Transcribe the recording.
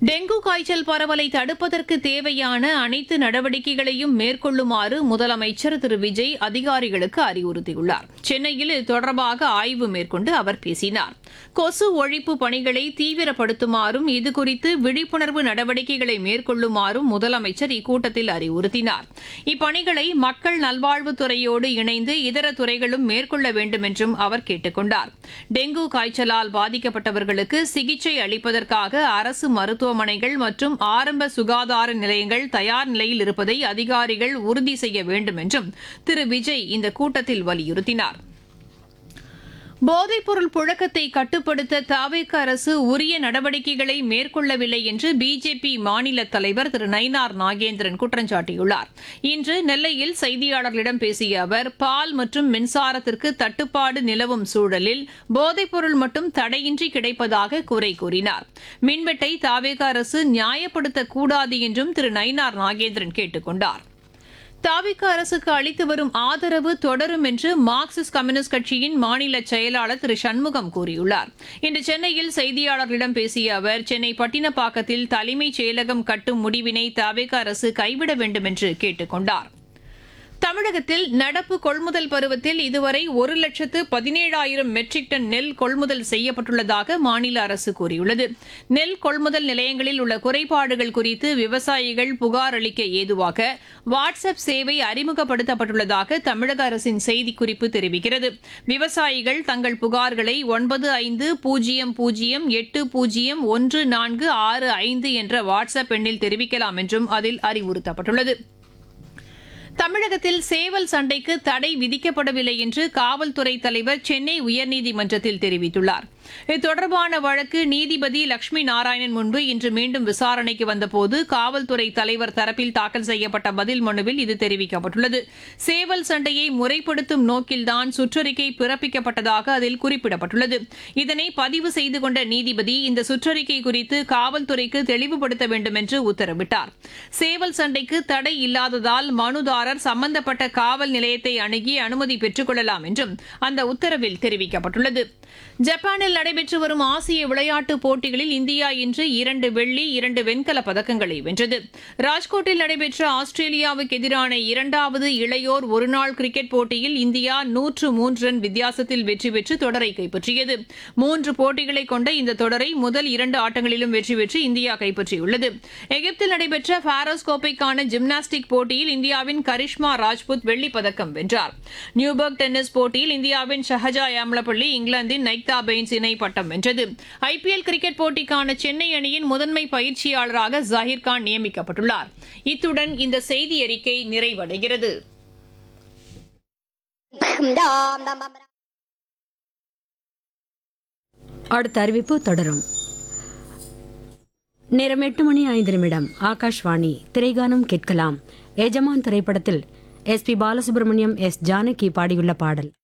dengue காய்ச்சல் பரவலை தடுப்பதற்கு தேவையான அனைத்து நடவடிக்கைகளையும் மேற்கொள்ளுமாறு முதலமைச்சர் திரு விஜய் அதிகாரிகளுக்கு அறிவுறுத்தியுள்ளார் சென்னையில் இது தொடர்பாக ஆய்வு மேற்கொண்டு அவர் பேசினார் கொசு ஒழிப்பு பணிகளை தீவிரப்படுத்துமாறும் இதுகுறித்து விழிப்புணர்வு நடவடிக்கைகளை மேற்கொள்ளுமாறும் முதலமைச்சர் இக்கூட்டத்தில் அறிவுறுத்தினார் இப்பணிகளை மக்கள் நல்வாழ்வுத்துறையோடு இணைந்து இதர துறைகளும் மேற்கொள்ள வேண்டும் என்றும் அவர் கேட்டுக் கொண்டார் டெங்கு காய்ச்சலால் பாதிக்கப்பட்டவர்களுக்கு சிகிச்சை அளிப்பதற்காக அரசு மருத்துவமனைகள் மற்றும் ஆரம்ப சுகாதார நிலையங்கள் தயார் நிலையில் இருப்பதை அதிகாரிகள் உறுதி செய்ய வேண்டும் என்றும் திரு விஜய் இந்த கூட்டத்தில் வலியுறுத்தினார் போதைப்பொருள் புழக்கத்தை கட்டுப்படுத்த தாவேக அரசு உரிய நடவடிக்கைகளை மேற்கொள்ளவில்லை என்று பிஜேபி மாநில தலைவர் திரு நயினார் நாகேந்திரன் குற்றம் சாட்டியுள்ளார் இன்று நெல்லையில் செய்தியாளர்களிடம் பேசிய அவர் பால் மற்றும் மின்சாரத்திற்கு தட்டுப்பாடு நிலவும் சூழலில் போதைப்பொருள் மட்டும் தடையின்றி கிடைப்பதாக குறை கூறினார் மின்வெட்டை தாவேக அரசு நியாயப்படுத்தக்கூடாது என்றும் திரு நயினார் நாகேந்திரன் கேட்டுக் கொண்டார் தாவிக அரசுக்கு அளித்து வரும் ஆதரவு தொடரும் என்று மார்க்சிஸ்ட் கம்யூனிஸ்ட் கட்சியின் மாநில செயலாளர் திரு சண்முகம் கூறியுள்ளார் இன்று சென்னையில் செய்தியாளர்களிடம் பேசிய அவர் சென்னை பட்டினப்பாக்கத்தில் தலைமைச் செயலகம் கட்டும் முடிவினை தாவிக அரசு கைவிட வேண்டும் என்று கேட்டுக் கொண்டார் தமிழகத்தில் நடப்பு கொள்முதல் பருவத்தில் இதுவரை ஒரு லட்சத்து பதினேழாயிரம் மெட்ரிக் டன் நெல் கொள்முதல் செய்யப்பட்டுள்ளதாக மாநில அரசு கூறியுள்ளது நெல் கொள்முதல் நிலையங்களில் உள்ள குறைபாடுகள் குறித்து விவசாயிகள் புகார் அளிக்க ஏதுவாக வாட்ஸ்அப் சேவை அறிமுகப்படுத்தப்பட்டுள்ளதாக தமிழக அரசின் செய்திக்குறிப்பு தெரிவிக்கிறது விவசாயிகள் தங்கள் புகார்களை ஒன்பது ஐந்து பூஜ்ஜியம் பூஜ்ஜியம் எட்டு பூஜ்ஜியம் ஒன்று நான்கு ஆறு ஐந்து என்ற வாட்ஸ்அப் எண்ணில் தெரிவிக்கலாம் என்றும் அதில் அறிவுறுத்தப்பட்டுள்ளது தமிழகத்தில் சேவல் சண்டைக்கு தடை விதிக்கப்படவில்லை என்று காவல்துறை தலைவர் சென்னை உயர்நீதிமன்றத்தில் தெரிவித்துள்ளார் இது தொடர்பான வழக்கு நீதிபதி லட்சுமி நாராயணன் முன்பு இன்று மீண்டும் விசாரணைக்கு வந்தபோது காவல்துறை தலைவர் தரப்பில் தாக்கல் செய்யப்பட்ட பதில் மனுவில் இது தெரிவிக்கப்பட்டுள்ளது சேவல் சண்டையை முறைப்படுத்தும் நோக்கில்தான் சுற்றறிக்கை பிறப்பிக்கப்பட்டதாக அதில் குறிப்பிடப்பட்டுள்ளது இதனை பதிவு செய்து கொண்ட நீதிபதி இந்த சுற்றறிக்கை குறித்து காவல்துறைக்கு தெளிவுபடுத்த வேண்டும் என்று உத்தரவிட்டார் சேவல் சண்டைக்கு தடை இல்லாததால் மனுதாரர் சம்பந்தப்பட்ட காவல் நிலையத்தை அணுகி அனுமதி பெற்றுக் கொள்ளலாம் என்றும் அந்த உத்தரவில் தெரிவிக்கப்பட்டுள்ளது ஜப்பானில் நடைபெற்று வரும் ஆசிய விளையாட்டுப் போட்டிகளில் இந்தியா இன்று இரண்டு வெள்ளி இரண்டு வெண்கலப் பதக்கங்களை வென்றது ராஜ்கோட்டில் நடைபெற்ற ஆஸ்திரேலியாவுக்கு எதிரான இரண்டாவது இளையோர் ஒருநாள் கிரிக்கெட் போட்டியில் இந்தியா நூற்று மூன்று ரன் வித்தியாசத்தில் வெற்றி பெற்று தொடரை கைப்பற்றியது மூன்று போட்டிகளை கொண்ட இந்த தொடரை முதல் இரண்டு ஆட்டங்களிலும் வெற்றி பெற்று இந்தியா கைப்பற்றியுள்ளது எகிப்தில் நடைபெற்ற பாரோஸ் கோப்பைக்கான ஜிம்னாஸ்டிக் போட்டியில் இந்தியாவின் கரிஷ்மா ராஜ்புத் வெள்ளிப் பதக்கம் வென்றார் நியூபர்க் டென்னிஸ் போட்டியில் இந்தியாவின் ஷஹஜா யாம்லப்பள்ளி இங்கிலாந்தின் நைக்தா பெயின்ஸ் இணை பட்டம் வென்றது ஐபிஎல் கிரிக்கெட் போட்டிக்கான சென்னை அணியின் முதன்மை பயிற்சியாளராக ஜாகிர் கான் நியமிக்கப்பட்டுள்ளார் இத்துடன் இந்த செய்தி அறிக்கை நிறைவடைகிறது அடுத்த அறிவிப்பு தொடரும் நேரம் எட்டு மணி ஐந்து நிமிடம் ஆகாஷ்வாணி திரைகானம் கேட்கலாம் எஜமான் திரைப்படத்தில் S P Balasubramaniam S Janaki பாடியுள்ள பாடல்